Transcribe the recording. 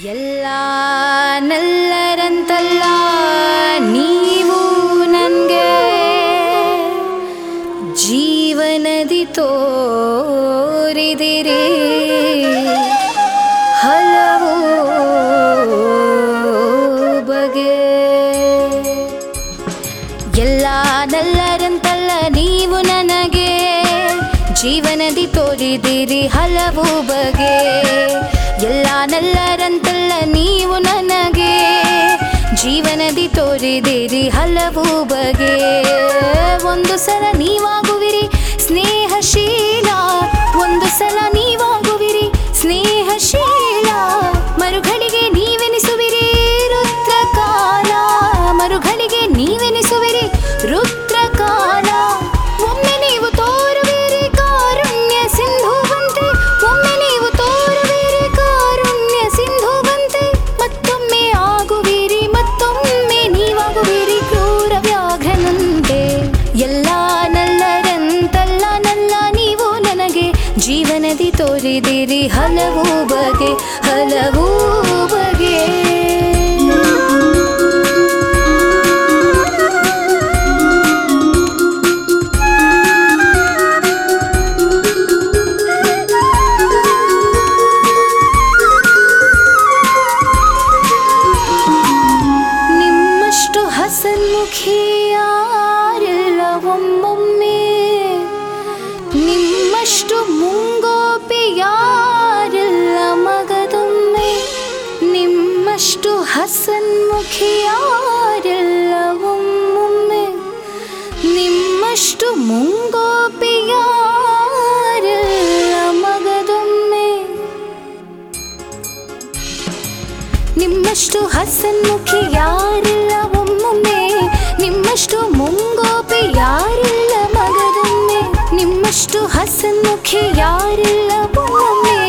ಎಲ್ಲ ನಲ್ಲರಂತಲ್ಲ ನೀವು ನನಗೆ ಜೀವನದಿ ತೋರಿದಿರಿ ಹಲವು ಬಗೆ ಎಲ್ಲ ನಲ್ಲರಂತಲ್ಲ ನೀವು ನನಗೆ ಜೀವನದಿ ತೋರಿದಿರಿ ಹಲವು ಬಗೆ ಎಲ್ಲ ನಲ್ಲರಂತಲ್ಲ ನೀವು ನನಗೆ ಜೀವನದಿ ತೋರಿದಿರಿ ಹಲವು ಬಗೆ ಒಂದು ಸಲ ನೀವಾಗುವಿರಿ ಸ್ನೇಹಶೀಲ ಒಂದು ಸಲ ನೀವಾಗುವಿರಿ ಸ್ನೇಹಶೀಲ ಮರುಗಳಿಗೆ ನೀವೆನಿಸುವಿರಿ ರುದ್ರಕಾಲ ಮರುಗಳಿಗೆ ನೀವೆನಿಸುವಿರಿ ರುದ್ರಕಾಲ ಒಮ್ಮೆ ನೀವು ತೋರುವಿರಿ ಕಾರುಣ್ಯ ಸಿಂಧುವಂತೆ ಒಮ್ಮೆ ನೀವು ತೋರುವಿರಿ ಕಾರುಣ್ಯ ಸಿಂಧುವಂತೆ ಮತ್ತೊಮ್ಮೆ ಆಗುವಿರಿ ಮತ್ತೊಮ್ಮೆ ನೀವಾಗುವಿರಿ ಕ್ರೂರ ವ್ಯಾಘ್ರನಂತೆ ಎಲ್ಲ ನಲ್ಲರಂತಲ್ಲ ನಲ್ಲ ನೀವು ನನಗೆ ಜೀವನದಿ ತೋರಿದಿರಿ ಹಲವು ಬಗೆ ಹಲವು ಬಗೆ ನಿಮ್ಮಷ್ಟು ಹಸನ್ಮುಖಿ ಯಾರಿಲ್ಲ ಒಮ್ಮೊಮ್ಮೆ ನಿಮ್ಮಷ್ಟು ಮುಂಗೋಪಿ ಯಾರಿಲ್ಲ ಮಗದೊಮ್ಮೆ ನಿಮ್ಮಷ್ಟು ಹಸನ್ಮುಖಿ ಯಾರಿಲ್ಲ ಒಮ್ಮೊಮ್ಮೆ ನಿಮ್ಮಷ್ಟು ಮುಂಗೋಪಿ ಯಾರಿಲ್ಲ ಮಗದೊಮ್ಮೆ ನಿಮ್ಮಷ್ಟು ಹಸನ್ಮುಖಿ ಯಾರಿಲ್ಲ ಒಮ್ಮೊಮ್ಮೆ ನಿಮ್ಮಷ್ಟು ಮುಂಗೋಪಿ ಯಾರಿಲ್ಲ ಮಗದೊಮ್ಮೆ ನಿಮ್ಮಷ್ಟು ಹಸನ್ಮುಖಿ ಯಾರಿಲ್ಲ ಒಮ್ಮೊಮ್ಮೆ